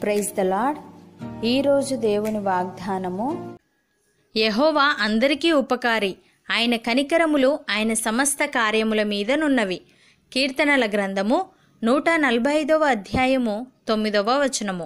praise the lord ఈరోజు దేవుని వాగ్దానము యెహోవా అందరికీ ఉపకారి ఆయన కనికరములు ఆయన సమస్త కార్యముల మీదనున్నవి కీర్తనల గ్రంథము నూట నలభై ఐదవ అధ్యాయము తొమ్మిదవ వచనము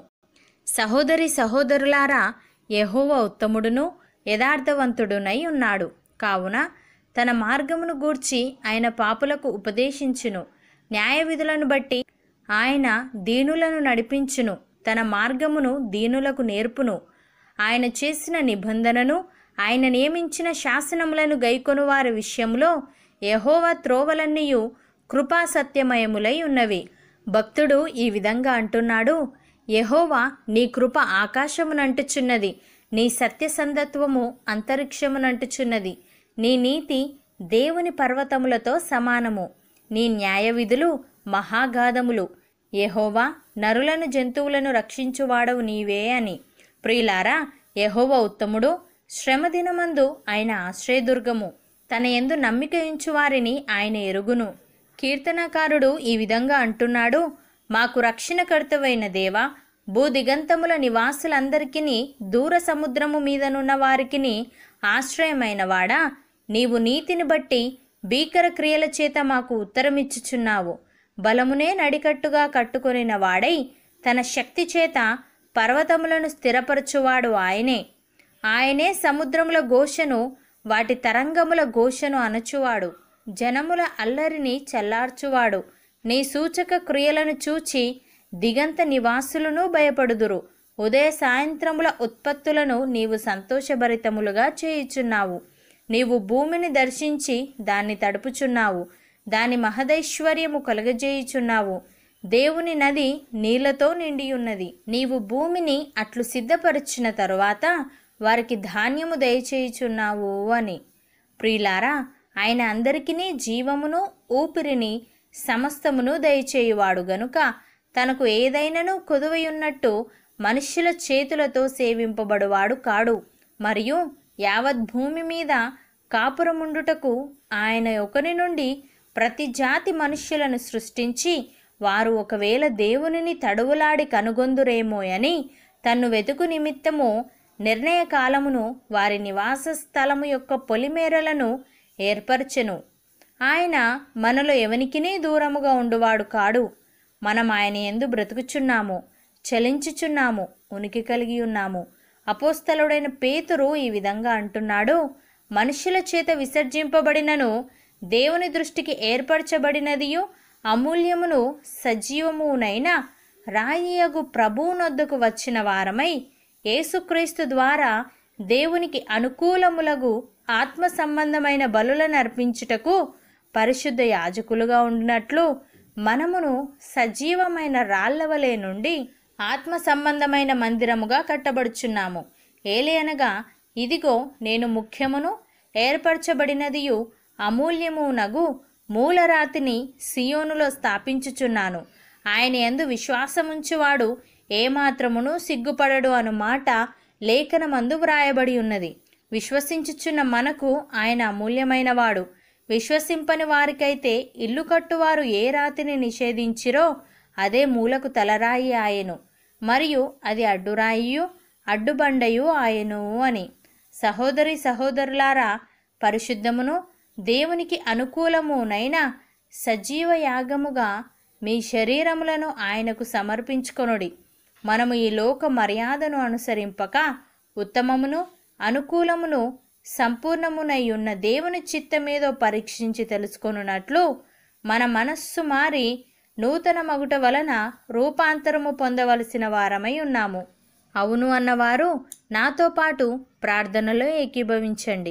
సహోదరి సహోదరులారా యెహోవా ఉత్తముడును యథార్థవంతుడునై ఉన్నాడు కావున తన మార్గమును గూర్చి ఆయన పాపులకు ఉపదేశించును న్యాయ విధులను బట్టి ఆయన దీనులను నడిపించును తన మార్గమును దీనులకు నేర్పును ఆయన చేసిన నిబంధనను ఆయన నియమించిన శాసనములను గైకొను వారి విషయంలో యహోవా త్రోవలన్నీయు కృపా సత్యమయములై ఉన్నవి భక్తుడు ఈ విధంగా అంటున్నాడు యహోవా నీ కృప ఆకాశమునంటుచున్నది నీ సత్యసంధత్వము అంతరిక్షమునంటుచున్నది నీ నీతి దేవుని పర్వతములతో సమానము నీ న్యాయ విధులు మహాగాధములు యెహోవా నరులను జంతువులను రక్షించువాడవు నీవే అని ప్రియులారా యెహోవా ఉత్తముడు శ్రమదినమందు ఆయన ఆశ్రయదుర్గము తన ఎందు నమ్మిక ఉంచు వారిని ఆయన ఎరుగును కీర్తనకారుడు ఈ విధంగా అంటున్నాడు మాకు రక్షణకర్తవైన దేవా భూదిగంతముల నివాసులందరికీ దూర సముద్రము మీదనున్న వారికిని ఆశ్రయమైన వాడా నీవు నీతిని బట్టి భీకర క్రియల చేత మాకు ఉత్తరమిచ్చుచున్నావు బలమునే నడికట్టుగా కట్టుకొనిన వాడై తన శక్తి చేత పర్వతములను స్థిరపరచువాడు ఆయనే ఆయనే సముద్రముల ఘోషను వాటి తరంగముల ఘోషను అణచువాడు జనముల అల్లరిని చల్లార్చువాడు నీ సూచక క్రియలను చూచి దిగంత నివాసులను భయపడుదురు ఉదయ సాయంత్రముల ఉత్పత్తులను నీవు సంతోషభరితములుగా చేయుచున్నావు నీవు భూమిని దర్శించి దాన్ని తడుపుచున్నావు దాని మహదైశ్వర్యము కలుగజేయుచున్నావు దేవుని నది నీళ్లతో నిండియున్నది నీవు భూమిని అట్లు సిద్ధపరిచిన తరువాత వారికి ధాన్యము దయచేయుచున్నావు అని ప్రియులారా ఆయన అందరికీ జీవమును ఊపిరిని సమస్తమును దయచేయువాడు గనుక తనకు ఏదైనను కొదువయున్నట్టు మనుష్యుల చేతులతో సేవింపబడువాడు కాడు మరియు యావత్ భూమి మీద కాపురముండుటకు ఆయన ఒకరి నుండి ప్రతి జాతి మనుష్యులను సృష్టించి వారు ఒకవేళ దేవునిని తడువులాడి కనుగొందురేమో అని తన్ను వెతుకు నిమిత్తము నిర్ణయ కాలమును వారి నివాస స్థలము యొక్క పొలిమేరలను ఏర్పరచెను ఆయన మనలో ఎవనికినీ దూరముగా ఉండువాడు కాడు మనం ఆయన ఎందు బ్రతుకుచున్నాము చలించుచున్నాము ఉనికి కలిగి ఉన్నాము అపోస్తలుడైన పేతురు ఈ విధంగా అంటున్నాడు మనుషుల చేత విసర్జింపబడినను దేవుని దృష్టికి ఏర్పరచబడినదియు అమూల్యమును సజీవమునైన రాయియగు ప్రభువునొద్దకు వచ్చిన వారమై యేసుక్రీస్తు ద్వారా దేవునికి అనుకూలములగు ఆత్మ సంబంధమైన బలులను అర్పించుటకు పరిశుద్ధ యాజకులుగా ఉండినట్లు మనమును సజీవమైన రాళ్లవలే నుండి ఆత్మ సంబంధమైన మందిరముగా కట్టబడుచున్నాము ఏలేనగా ఇదిగో నేను ముఖ్యమును ఏర్పరచబడినదియు అమూల్యమునగు మూలరాతిని సియోనులో స్థాపించుచున్నాను ఆయన ఎందు విశ్వాసముంచువాడు ఏమాత్రమును సిగ్గుపడడు అను మాట లేఖనమందు వ్రాయబడి ఉన్నది విశ్వసించుచున్న మనకు ఆయన అమూల్యమైనవాడు విశ్వసింపని వారికైతే ఇల్లు కట్టువారు ఏ రాతిని నిషేధించిరో అదే మూలకు తలరాయి ఆయను మరియు అది అడ్డురాయియు అడ్డుబండయు ఆయను అని సహోదరి సహోదరులారా పరిశుద్ధమును దేవునికి అనుకూలమునైన సజీవ యాగముగా మీ శరీరములను ఆయనకు సమర్పించుకొనుడి మనము ఈ లోక మర్యాదను అనుసరింపక ఉత్తమమును అనుకూలమును సంపూర్ణమునై ఉన్న దేవుని చిత్తమేదో పరీక్షించి తెలుసుకొనున్నట్లు మన మనస్సు మారి నూతన మగుట వలన రూపాంతరము పొందవలసిన వారమై ఉన్నాము అవును అన్నవారు నాతో పాటు ప్రార్థనలో ఏకీభవించండి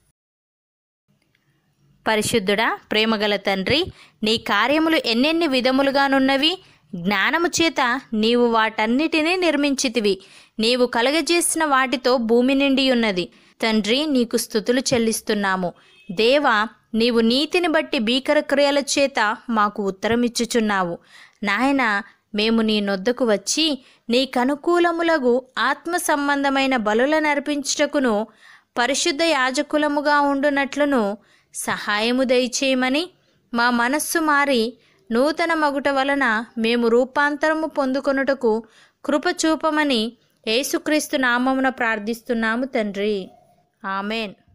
పరిశుద్ధుడా ప్రేమగల తండ్రి నీ కార్యములు ఎన్నెన్ని విధములుగానున్నవి జ్ఞానము చేత నీవు వాటన్నిటినీ నిర్మించితివి నీవు కలగజేసిన వాటితో భూమి నిండి ఉన్నది తండ్రి నీకు స్థుతులు చెల్లిస్తున్నాము దేవా నీవు నీతిని బట్టి భీకర క్రియల చేత మాకు ఉత్తరమిచ్చుచున్నావు నాయన మేము నీ నొద్దకు వచ్చి నీకనుకూలములగు ఆత్మ సంబంధమైన బలులను అర్పించుటకును పరిశుద్ధ యాజకులముగా ఉండునట్లును సహాయము దయచేయమని మా మనస్సు మారి నూతన మగుట వలన మేము రూపాంతరము పొందుకొనుటకు కృప చూపమని యేసుక్రీస్తు నామమున ప్రార్థిస్తున్నాము తండ్రి ఆమెన్